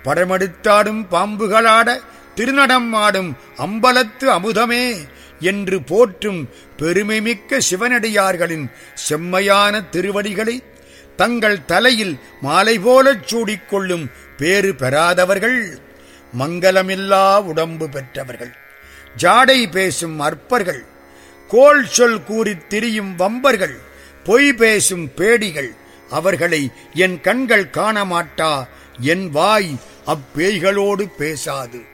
படமெடுத்தாடும் பாம்புகளாட திருநடம் ஆடும் அம்பலத்து அமுதமே என்று போற்றும் பெருமைமிக்க சிவனடியார்களின் செம்மையான திருவடிகளை தங்கள் தலையில் மாலை போலச் சூடிக்கொள்ளும் பேறு பெறாதவர்கள் மங்கலமில்லா உடம்பு பெற்றவர்கள் ஜாடை பேசும் அற்பர்கள் கோல் சொல் கூறித் திரியும் வம்பர்கள் பொய் பேசும் பேடிகள் அவர்களை என் கண்கள் காண மாட்டா என் வாய் அப்பேய்களோடு பேசாது